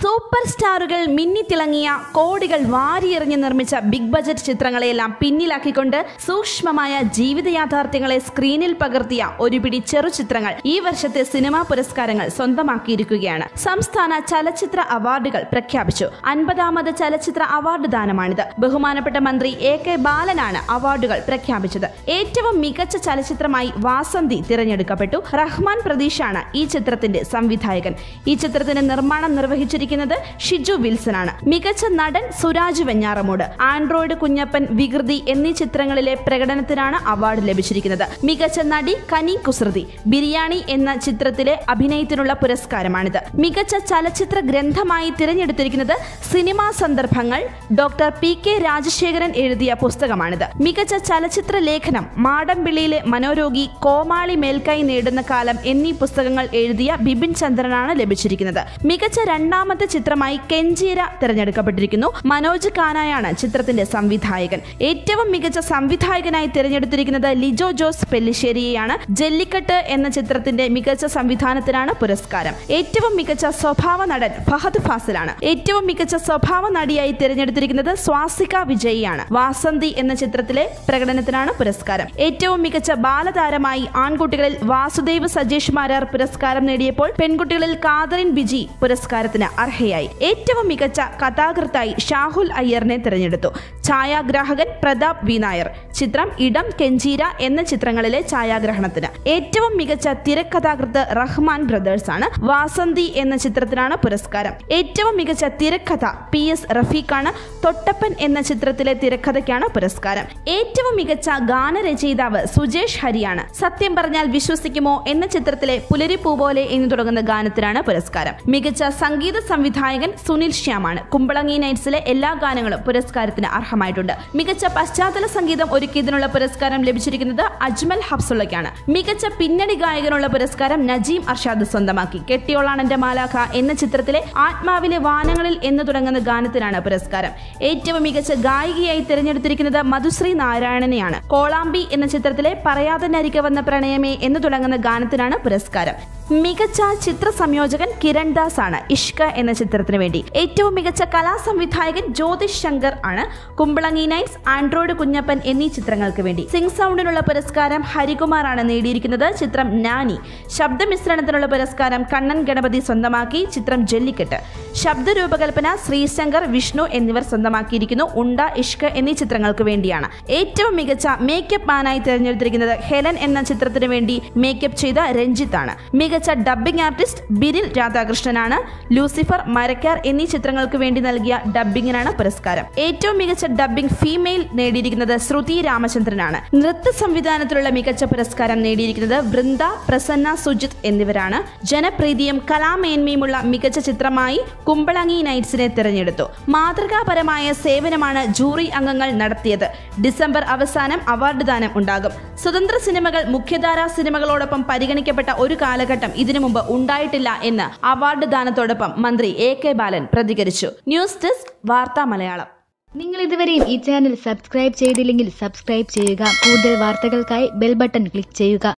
super സ്റ്റാറുകൾ മിന്നിത്തിളങ്ങിയ കോടികൾ വാരിയെറിഞ്ഞ് നിർമ്മിച്ച big budget ചിത്രങ്ങളെയെല്ലാം പിന്നിലാക്കിക്കൊണ്ട് സൂക്ഷ്മമായ ജീവിത യാഥാർത്ഥ്യങ്ങളെ സ്ക്രീനിൽ പകർത്തിയ ഒരു പിടി ചെറുചിത്രങ്ങൾ ഈ വർഷത്തെ സിനിമാ പുരസ്കാരങ്ങൾ സ്വന്തമാക്കിയിരിക്കുകയാണ് സംസ്ഥാന ചലച്ചിത്ര അവാർഡുകൾ പ്രഖ്യാപിച്ചു അൻപതാമത് ചലച്ചിത്ര അവാർഡ് ദാനമാണിത് ബഹുമാനപ്പെട്ട മന്ത്രി എ കെ ബാലനാണ് അവാർഡുകൾ പ്രഖ്യാപിച്ചത് ഏറ്റവും മികച്ച ചലച്ചിത്രമായി വാസന്തി തിരഞ്ഞെടുക്കപ്പെട്ടു റഹ്മാൻ പ്രതീഷാണ് ഈ ചിത്രത്തിന്റെ സംവിധായകൻ ഈ ചിത്രത്തിന്റെ നിർമ്മാണം നിർവഹിച്ചിരിക്കുന്നത് ഷിജു വിൽസൺ ആണ് മികച്ച നടൻ സുരാജ് വെഞ്ഞാറമൂട് ആൻഡ്രോയിഡ് കുഞ്ഞപ്പൻ വികൃതി എന്നീ ചിത്രങ്ങളിലെ പ്രകടനത്തിനാണ് അവാർഡ് ലഭിച്ചിരിക്കുന്നത് മികച്ച നടി കനി കുസൃതി ബിരിയാണി എന്ന ചിത്രത്തിലെ അഭിനയത്തിനുള്ള പുരസ്കാരമാണിത് മികച്ച ചലച്ചിത്ര ഗ്രന്ഥമായി തിരഞ്ഞെടുത്തിരിക്കുന്നത് Cinema Sandarbhangal doctor P K Rajasekharan എഴുതിയ പുസ്തകമാണിത് മികച്ച ചലച്ചിത്ര ലേഖനം മാടമ്പിള്ളിയിലെ മനോരോഗി കോമാളി മേൽക്കൈ നേടുന്ന കാലം എന്നീ പുസ്തകങ്ങൾ എഴുതിയ ബിപിൻ ചന്ദ്രനാണ് ലഭിച്ചിരിക്കുന്നത് മികച്ച രണ്ടാമത്തെ ചിത്രമായി കെഞ്ചീര തിരഞ്ഞെടുക്കപ്പെട്ടിരിക്കുന്നു മനോജ് കാനായാണ് ചിത്രത്തിന്റെ സംവിധായകൻ ഏറ്റവും മികച്ച സംവിധായകനായി തിരഞ്ഞെടുത്തിരിക്കുന്നത് ലിജോ ജോസ് പെല്ലിശ്ശേരിയെയാണ് ജല്ലിക്കെട്ട് എന്ന ചിത്രത്തിന്റെ മികച്ച സംവിധാനത്തിനാണ് പുരസ്കാരം ഏറ്റവും മികച്ച സ്വഭാവ നടൻ ഫഹദ് ഫാസിലാണ് ഏറ്റവും മികച്ച സ്വഭാവ നടിയായി തിരഞ്ഞെടുത്തിരിക്കുന്നത് സ്വാസിക വിജയിയാണ് വാസന്തി എന്ന ചിത്രത്തിലെ പ്രകടനത്തിനാണ് പുരസ്കാരം ഏറ്റവും മികച്ച ബാലതാരമായി ആൺകുട്ടികളിൽ വാസുദേവ് സജേഷ് മാരാർ പുരസ്കാരം നേടിയപ്പോൾ പെൺകുട്ടികളിൽ കാതറിൻ ബിജി പുരസ്കാരത്തിന് അർഹയായി ഏറ്റവും മികച്ച കഥാകൃത്തായി ഷാഹുൽ അയ്യറിനെ തിരഞ്ഞെടുത്തു ഛായാഗ്രാഹകൻ പ്രതാപ് വി നായർ ചിത്രം ഇടം കെഞ്ചീര എന്ന ചിത്രങ്ങളിലെ ഛായാഗ്രഹണത്തിന് ഏറ്റവും മികച്ച തിരക്കഥാകൃത്ത് റഹ്മാൻ ബ്രദേഴ്സ് ആണ് വാസന്തി എന്ന ചിത്രത്തിനാണ് പുരസ്കാരം ഏറ്റവും മികച്ച തിരക്കഥ പി എസ് റഫീഖാണ് തൊട്ടപ്പൻ എന്ന ചിത്രത്തിലെ തിരക്കഥയ്ക്കാണ് പുരസ്കാരം ഏറ്റവും മികച്ച ഗാനരചയിതാവ് സുജേഷ് ഹരിയാണ് സത്യം പറഞ്ഞാൽ വിശ്വസിക്കുമോ എന്ന ചിത്രത്തിലെ പുലരിപ്പൂ പോലെ എന്ന് തുടങ്ങുന്ന ഗാനത്തിനാണ് പുരസ്കാരം മികച്ച സംഗീത സംവിധായകൻ സുനിൽ ശ്യാമാണ് കുമ്പളങ്ങി നൈറ്റ്സിലെ എല്ലാ ഗാനങ്ങളും പുരസ്കാരത്തിന് അർഹമായിട്ടുണ്ട് മികച്ച പശ്ചാത്തല സംഗീതം ഒരുക്കിയതിനുള്ള പുരസ്കാരം ലഭിച്ചിരിക്കുന്നത് അജ്മൽ ഹബ്സുള്ളയ്ക്കാണ് മികച്ച പിന്നണി ഗായകനുള്ള പുരസ്കാരം നജീം അർഷാദ് സ്വന്തമാക്കി കെട്ടിയോളാണെന്റെ മാലാഖ എന്ന ചിത്രത്തിലെ ആത്മാവിലെ വാനങ്ങളിൽ എന്ന് തുടങ്ങുന്ന ഗാനത്തിനാണ് പുരസ്കാരം ഏറ്റവും മികച്ച ഗായികയായി തിരഞ്ഞെടുത്തിരിക്കുന്നത് മധുശ്രീ നാരായണനെയാണ് കോളാമ്പി എന്ന ചിത്രത്തിലെ പറയാതെ നരിക വന്ന പ്രണയമേ എന്ന് തുടങ്ങുന്ന ഗാനത്തിനാണ് പുരസ്കാരം മികച്ച ചിത്ര സംയോജകൻ കിരൺ ദാസ് ആണ് ഇഷ്ക എന്ന ചിത്രത്തിന് വേണ്ടി ഏറ്റവും മികച്ച കലാ സംവിധായകൻ ജ്യോതിഷ് ശങ്കർ ആണ് കുമ്പളങ്ങി നൈറ്റ്സ് ആൻഡ്രോയിഡ് കുഞ്ഞപ്പൻ എന്നീ ചിത്രങ്ങൾക്ക് വേണ്ടി സിംഗ് സൗണ്ടിനുള്ള പുരസ്കാരം ഹരികുമാർ ആണ് നേടിയിരിക്കുന്നത് ചിത്രം നാനി ശബ്ദമിശ്രണത്തിനുള്ള പുരസ്കാരം കണ്ണൻ ഗണപതി സ്വന്തമാക്കി ചിത്രം ജല്ലിക്കെട്ട് ശബ്ദ രൂപകൽപ്പന ശ്രീശങ്കർ വിഷ്ണു എന്നിവർ സ്വന്തമാക്കിയിരിക്കുന്നു ഉണ്ട ഇഷ്ക എന്നീ ചിത്രങ്ങൾക്ക് വേണ്ടിയാണ് ഏറ്റവും മികച്ച മേക്കപ്പ് മാനായി തിരഞ്ഞെടുത്തിരിക്കുന്നത് ഹെലൻ എന്ന ചിത്രത്തിന് വേണ്ടി മേക്കപ്പ് ചെയ്ത രഞ്ജിത്ത് ആണ് മികച്ച ഡബ്ബിംഗ് ആർട്ടിസ്റ്റ് ബിരിൽ രാധാകൃഷ്ണനാണ് ലൂസിഫർ മരക്കാർ എന്നീ ചിത്രങ്ങൾക്ക് വേണ്ടി നൽകിയ ഡബ്ബിങ്ങിനാണ് പുരസ്കാരം ഏറ്റവും മികച്ച ഡബ്ബിംഗ് ഫീമെയിൽ നേടിയിരിക്കുന്നത് ശ്രുതി രാമചന്ദ്രനാണ് നൃത്ത സംവിധാനത്തിലുള്ള മികച്ച പുരസ്കാരം നേടിയിരിക്കുന്നത് വൃന്ദ പ്രസന്ന സുജിത് എന്നിവരാണ് ജനപ്രീതിയും കലാമേന്മയുമുള്ള മികച്ച ചിത്രമായി കുമ്പളങ്ങി നൈറ്റ്സിനെ തിരഞ്ഞെടുത്തു മാതൃകാപരമായ സേവനമാണ് ജൂറി അംഗങ്ങൾ നടത്തിയത് ഡിസംബർ അവസാനം അവാർഡ് ദാനം ഉണ്ടാകും സ്വതന്ത്ര സിനിമകൾ മുഖ്യധാരാ സിനിമകളോടൊപ്പം പരിഗണിക്കപ്പെട്ട ഒരു കാലഘട്ടം ഇതിനു മുമ്പ് ഉണ്ടായിട്ടില്ല എന്ന് അവാർഡ് ദാനത്തോടൊപ്പം മന്ത്രി എ കെ ബാലൻ പ്രതികരിച്ചു ന്യൂസ് ഡെസ്ക് വാർത്താ മലയാളം നിങ്ങൾ ഇതുവരെയും ഈ ചാനൽ സബ്സ്ക്രൈബ് ചെയ്തില്ലെങ്കിൽ സബ്സ്ക്രൈബ് ചെയ്യുക കൂടുതൽ വാർത്തകൾക്കായി ബെൽ ബട്ടൺ ക്ലിക്ക് ചെയ്യുക